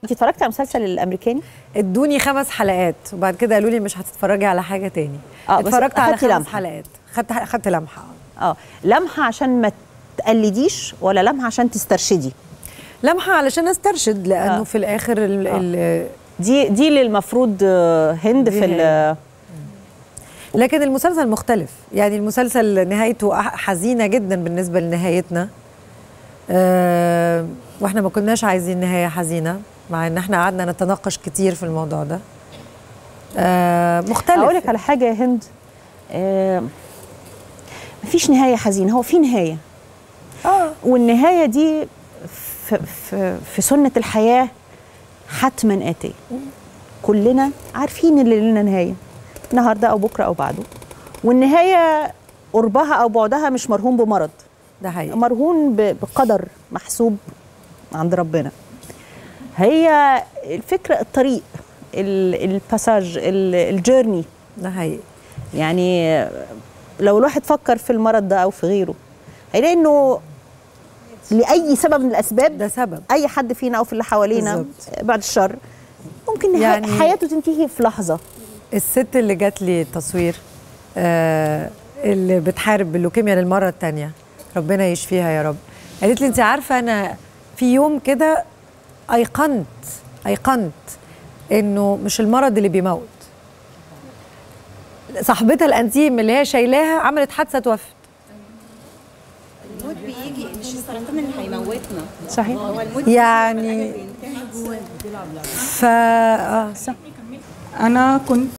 انت اتفرجتي على المسلسل الامريكاني ادوني خمس حلقات وبعد كده قالوا لي مش هتتفرجي على حاجه تاني آه، بس اتفرجت على أخدتي خمس لمحة. حلقات خدت خدت لمحه اه لمحه عشان ما تقلديش ولا لمحه عشان تسترشدي لمحه علشان استرشد لانه آه. في الاخر ال آه. ال دي دي اللي المفروض آه، هند دي في ال- لكن المسلسل مختلف يعني المسلسل نهايته أح- حزينه جدا بالنسبه لنهايتنا أه واحنا ما كناش عايزين نهايه حزينه مع ان احنا قعدنا نتناقش كتير في الموضوع ده أه مختلف اقول لك على حاجه يا هند آه مفيش نهايه حزينه هو في نهايه اه والنهايه دي في, في, في سنه الحياه حتما اتيه كلنا عارفين اللي لنا نهايه النهارده او بكره او بعده والنهايه قربها او بعدها مش مرهون بمرض ده حقيقي مرهون ب- بقدر محسوب عند ربنا هي الفكره الطريق ال- الباساج ال- الجيرني ده حقيقي يعني لو الواحد فكر في المرض ده او في غيره هيلاقي انه لاي سبب من الاسباب ده سبب اي حد فينا او في اللي حوالينا بالظبط. بعد الشر ممكن يعني يعني- حياته تنتهي في لحظه الست اللي جات لي التصوير آه اللي بتحارب باللوكيميا للمره الثانيه ربنا يشفيها يا رب قالت لي انت عارفه انا في يوم كده ايقنت ايقنت انه مش المرض اللي بيموت صاحبتها الانتيم اللي هي شايلاها عملت حادثه توفت الموت بيجي مش السرطان اللي هيموتنا صحيح هو الموت يعني ف آه. انا كنت